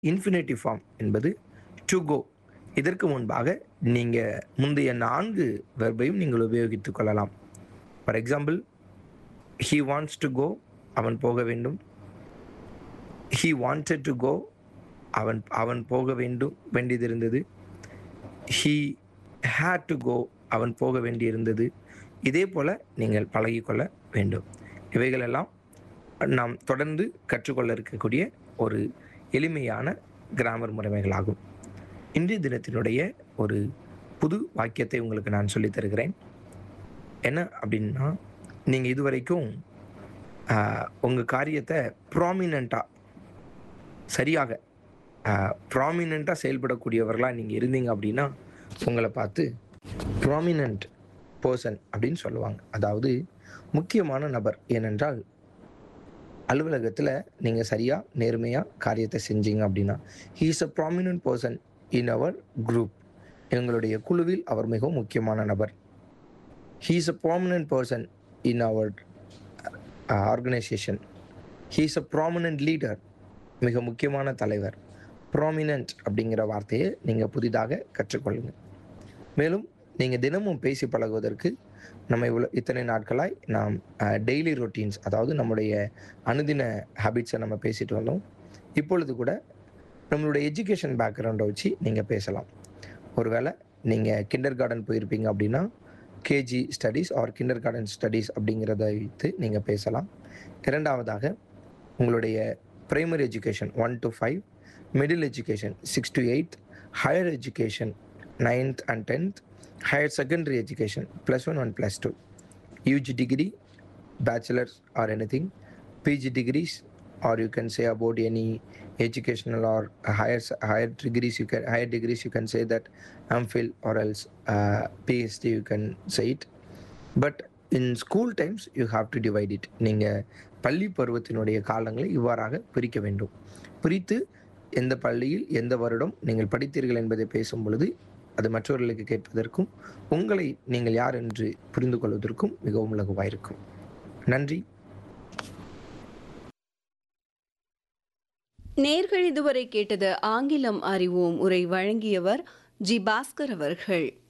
infinitive form என்பது to go இதற்கு முன்பாக நீங்கள் முந்தைய நான்கு வெர்பையும் நீங்கள் உபயோகித்துக் கொள்ளலாம் for example he wants to go அவன் போக வேண்டும் ஹீ வாண்டட் டு கோ அவன் அவன் போக வேண்டும் வேண்டியது இருந்தது ஹீ ஹேட் டு கோ அவன் போக வேண்டியிருந்தது இதே போல் நீங்கள் பழகிக்கொள்ள வேண்டும் இவைகளெல்லாம் நாம் தொடர்ந்து கற்றுக்கொள்ள இருக்கக்கூடிய ஒரு எளிமையான கிராமர் முறைமைகளாகும் இன்றைய தினத்தினுடைய ஒரு புது வாக்கியத்தை உங்களுக்கு நான் சொல்லித் தருகிறேன் என்ன அப்படின்னா நீங்கள் இதுவரைக்கும் உங்கள் காரியத்தை ப்ராமினண்ட்டாக சரியாக ப்ராமினண்ட்டாக செயல்படக்கூடியவர்களாக நீங்கள் இருந்தீங்க அப்படின்னா உங்களை பார்த்து ப்ராமினண்ட் பர்சன் அப்படின்னு சொல்லுவாங்க அதாவது முக்கியமான நபர் ஏனென்றால் அலுவலகத்தில் நீங்கள் சரியாக நேர்மையாக காரியத்தை செஞ்சீங்க அப்படின்னா he is a prominent person in அவர் குரூப் எங்களுடைய குழுவில் அவர் மிகவும் முக்கியமான நபர் he is a prominent person in அவர் organisation he is a prominent leader மிக முக்கியமான தலைவர் ப்ராமினன்ட் அப்படிங்கிற வார்த்தையை நீங்கள் புதிதாக கற்றுக்கொள்ளுங்கள் மேலும் நீங்கள் தினமும் பேசி பழகுவதற்கு நம்ம இவ்வளோ இத்தனை நாட்களாய் நாம் டெய்லி ரொட்டீன்ஸ் அதாவது நம்முடைய அனுதின ஹேபிட்ஸை நம்ம பேசிட்டு வந்தோம் இப்பொழுது கூட நம்மளுடைய எஜுகேஷன் பேக்ரவுண்டை வச்சு நீங்கள் பேசலாம் ஒருவேளை நீங்கள் கிண்டர் கார்டன் போயிருப்பீங்க அப்படின்னா KG studies or kindergarten studies அப்படிங்கிறத வைத்து நீங்கள் பேசலாம் இரண்டாவதாக உங்களுடைய primary education one to five middle education six to eight higher education ninth and tenth higher secondary education plus one and plus two UG degree bachelor's or anything PG degrees or you can say about any educational or higher higher degrees you can higher degrees you can say that MPhil or else uh, PhD you can say it but in school times you have to divide it நீங்கள் பள்ளி பருவத்தினுடைய காலங்களை இவ்வாறாக பிரிக்க வேண்டும் பிரித்து எந்த பள்ளியில் எந்த வருடம் நீங்கள் படித்தீர்கள் என்பதை பேசும் பொழுது அது மற்றவர்களுக்கு கேட்பதற்கும் உங்களை நீங்கள் யார் என்று புரிந்து கொள்வதற்கும் மிகவும் லகுவாயிருக்கும் நன்றி நேர்கள் இதுவரை கேட்டது ஆங்கிலம் அறிவோம் உரை வழங்கியவர் ஜி பாஸ்கர் அவர்கள்